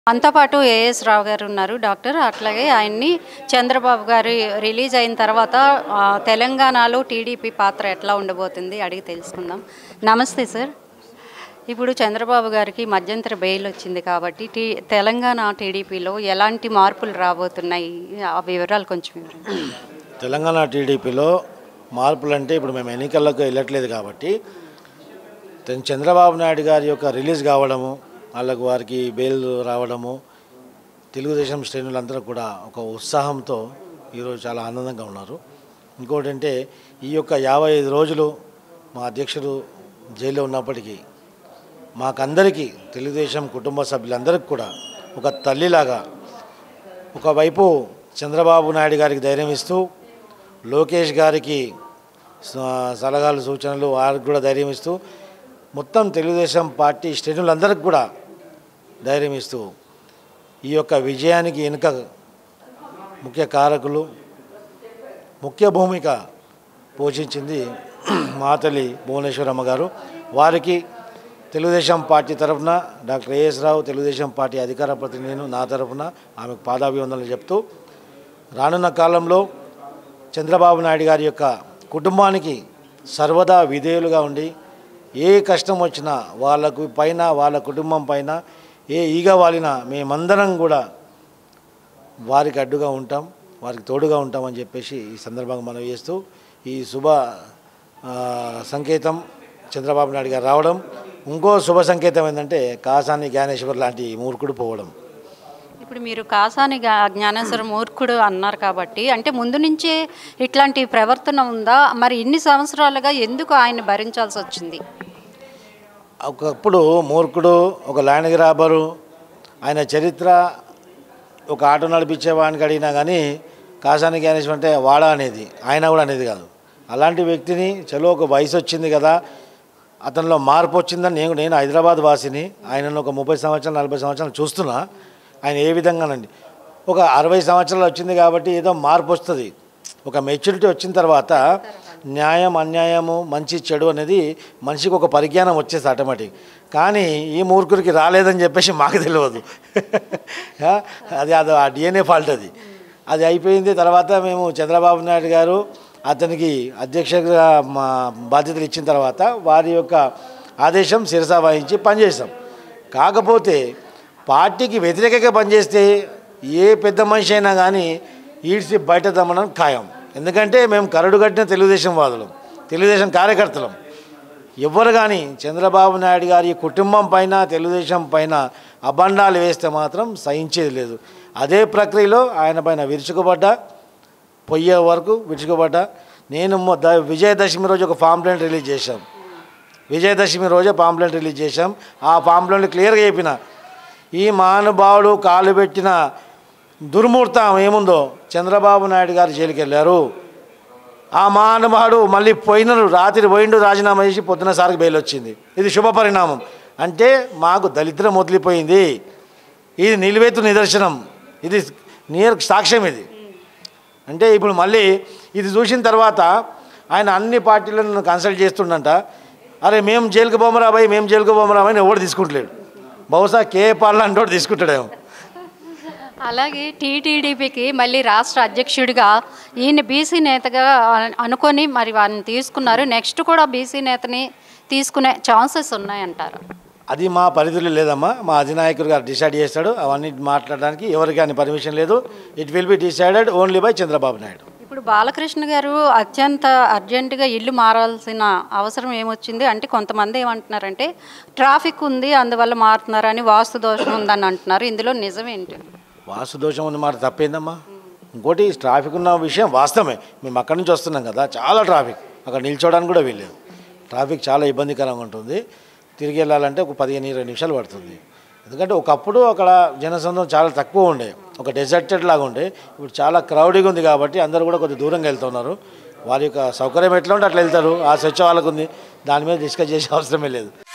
మనతో పాటు ఏఎస్ రావు గారు ఉన్నారు డాక్టర్ అట్లాగే ఆయన్ని చంద్రబాబు గారు రిలీజ్ అయిన తర్వాత ఆ, తెలంగాణలో టీడీపీ పాత్ర ఎట్లా ఉండబోతుంది అడిగి తెలుసుకుందాం నమస్తే సార్ ఇప్పుడు చంద్రబాబు గారికి మధ్యంతర బెయిల్ వచ్చింది కాబట్టి టీ తెలంగాణ టీడీపీలో ఎలాంటి మార్పులు రాబోతున్నాయి ఆ వివరాలు కొంచెం వివరండి తెలంగాణ టీడీపీలో మార్పులు అంటే ఇప్పుడు మేము ఎన్నికలకు వెళ్ళట్లేదు కాబట్టి తెన్- చంద్రబాబు నాయుడు గారి యొక్క రిలీజ్ కావడము వాళ్ళకు వారికి బెయిల్ రావడము తెలుగుదేశం శ్రేణులందరూ కూడా ఒక ఉత్సాహంతో ఈరోజు చాలా ఆనందంగా ఉన్నారు ఇంకోటి అంటే ఈ యొక్క యాభై ఐదు రోజులు మా అధ్యక్షుడు జైల్లో ఉన్నప్పటికీ మాకందరికీ తెలుగుదేశం కుటుంబ సభ్యులందరికీ కూడా ఒక తల్లిలాగా ఒకవైపు చంద్రబాబు నాయుడు గారికి ధైర్యం ఇస్తూ లోకేష్ గారికి స- సలహాలు సూచనలు వారికి కూడా ధైర్యం ఇస్తూ మొత్తం తెలుగుదేశం పార్టీ శ్రేణులందరికీ కూడా ధైర్యం ఇస్తూ ఈ యొక్క విజయానికి వెనుక ముఖ్య కారకులు ముఖ్య భూమిక పోషించింది మా తల్లి భువనేశ్వరమ్మ గారు వారికి తెలుగుదేశం పార్టీ తరఫున doctor AS Rao Telugu Desam party అధికార ప్రతినిధులు నా తరఫున ఆమెకు పాదాభివందనలు చెప్తూ రానున్న కాలంలో చంద్రబాబు నాయుడు గారి యొక్క కుటుంబానికి సర్వదా విధేయులుగా ఉండి ఏ కష్టం వచ్చినా వాళ్ళకు పైన వాళ్ళ కుటుంబం పైన ఏ ఈగ వాలినా మేమందరం కూడా వారికి అడ్డుగా ఉంటాం వారికి తోడుగా ఉంటామని చెప్పేసి ఈ సందర్భంగా మనం చేస్తూ ఈ శుభ ఆ, సంకేతం చంద్రబాబు నాయుడు గారు రావడం ఇంకో శుభ సంకేతం ఏంటంటే కాసాని జ్ఞానేశ్వర్ లాంటి మూర్ఖుడు పోవడం ఇప్పుడు మీరు కాసాని గా- జ్ఞానేశ్వర మూర్ఖుడు అన్నారు కాబట్టి అంటే ముందు నుంచే ఇట్లాంటి ప్రవర్తన ఉందా మరి ఇన్ని సంవత్సరాలుగా ఎందుకు ఆయన భరించాల్సి వచ్చింది ఒకప్పుడు మూర్ఖుడు ఒక ల్యాండ్ గ్రాబరు ఆయన చరిత్ర ఒక ఆటో నడిపించేవాడికి అడిగినా కానీ కాసాని జ్ఞానేశ్వర్ అంటే వాడా అనేది ఆయన కూడా అనేది కాదు అలాంటి వ్యక్తిని చలో ఒక వయసు వచ్చింది కదా అతనిలో మార్పు వచ్చిందని నేను నేను హైదరాబాద్ వాసిని ఆయనను ఒక ముప్పై సంవత్సరాలు నలభై సంవత్సరాలు చూస్తున్నా ఆయన ఏ విధంగానండి ఒక అరవై సంవత్సరాలు వచ్చింది కాబట్టి ఏదో మార్పు వస్తుంది ఒక మెచ్యూరిటీ వచ్చిన తర్వాత న్యాయం అన్యాయము మంచి చెడు అనేది మనిషికి ఒక పరిజ్ఞానం వచ్చేసి ఆటోమేటిక్ కానీ ఈ మూర్ఖుడికి రాలేదని చెప్పేసి మాకు తెలియదు ఆ, అది అది ఆ డిఎన్ఏ ఫాల్ట్ అది అది అయిపోయింది తర్వాత మేము చంద్రబాబు నాయుడు గారు అతనికి అధ్యక్షుడిగా మా బాధ్యతలు ఇచ్చిన తర్వాత వారి యొక్క ఆదేశం శిరసా వహించి పనిచేస్తాం కాకపోతే పార్టీకి వ్యతిరేకంగా పనిచేస్తే ఏ పెద్ద మనిషి అయినా కానీ ఈడ్చి బయట దమ్మడం ఖాయం ఎందుకంటే మేము కరడు కట్టిన తెలుగుదేశం వాదులం తెలుగుదేశం కార్యకర్తలం ఎవరు కానీ చంద్రబాబు నాయుడు గారి కుటుంబం పైన తెలుగుదేశం పైన అబండాలు వేస్తే మాత్రం సహించేది లేదు అదే ప్రక్రియలో ఆయన పైన విరుచుకుపడ్డా పొయ్యే వరకు విరుచుకుపడ్డా నేను మొ- ద- విజయదశమి రోజు ఒక పాంప్లెంట్ రిలీజ్ చేశాం విజయదశమి రోజే పాంప్లెంట్ రిలీజ్ చేశాం ఆ పాంప్లెంట్ క్లియర్గా చెప్పిన ఈ మహానుభావుడు కాలు పెట్టిన దుర్ముహూర్తం ఏముందో చంద్రబాబు నాయుడు గారు జైలుకి వెళ్ళారు ఆ మహానుభావుడు మళ్ళీ పోయినరు రాత్రి పోయిండు రాజీనామా చేసి పొద్దున సారికి బెయిల్ వచ్చింది ఇది శుభ పరిణామం అంటే మాకు దళిద్రం వదిలిపోయింది ఇది నిలువెత్తు నిదర్శనం ఇది నియర్ సాక్ష్యం ఇది అంటే ఇప్పుడు మళ్ళీ ఇది చూసిన తర్వాత ఆయన అన్ని పార్టీలను కన్సల్ట్ చేస్తుండంట అరే మేము జైలుకు పోమరా భయ్ మేము జైలుకు పోమరా అని ఎవడు తీసుకుంటలేడు బహుశా కే పాలన అంటే వాడు తీసుకుంటాడేమో అలాగే టీటీడీపీకి మళ్ళీ రాష్ట్ర అధ్యక్షుడిగా ఈయన బీసీ నేతగా అ- అనుకొని మరి వారిని తీసుకున్నారు నెక్స్ట్ కూడా బీసీ నేతని తీసుకునే ఛాన్సెస్ ఉన్నాయంటారు అది మా పరిధిలో లేదమ్మా మా అధినాయకుడు గారు డిసైడ్ చేస్తాడు అవన్నీ మాట్లాడడానికి ఎవరికి కానీ పర్మిషన్ లేదు it will be decided only by Chandrababu Naidu ఇప్పుడు బాలకృష్ణ గారు అత్యంత అర్జెంటుగా ఇల్లు మారాల్సిన అవసరం ఏమొచ్చింది అంటే కొంతమంది ఏమంటున్నారంటే ట్రాఫిక్ ఉంది అందువల్ల మారుతున్నారని వాస్తు దోషం ఉందని అంటున్నారు ఇందులో నిజమేంటి వాస్తు దోషం ఉంది మాట తప్పేందమ్మా ఇంకోటి ట్రాఫిక్ ఉన్న విషయం వాస్తవమే మేము అక్కడి నుంచి వస్తున్నాం కదా చాలా ట్రాఫిక్ అక్కడ నిల్చోవడానికి కూడా వీల్లేదు ట్రాఫిక్ చాలా ఇబ్బందికరంగా ఉంటుంది తిరిగి వెళ్ళాలంటే ఒక పదిహేను ఇరవై నిమిషాలు పడుతుంది ఎందుకంటే ఒకప్పుడు అక్కడ జనసంద్రం చాలా తక్కువ ఉండే ఒక డెజర్టెడ్ లాగా ఉండే ఇప్పుడు చాలా క్రౌడీగా ఉంది కాబట్టి అందరూ కూడా కొద్దిగా దూరంగా వెళ్తున్నారు వారి యొక్క సౌకర్యం ఎట్లా ఉంటే అట్లా వెళ్తారు ఆ స్వచ్ఛ వాళ్ళకు ఉంది దాని మీద డిస్కస్ చేసే అవసరమే లేదు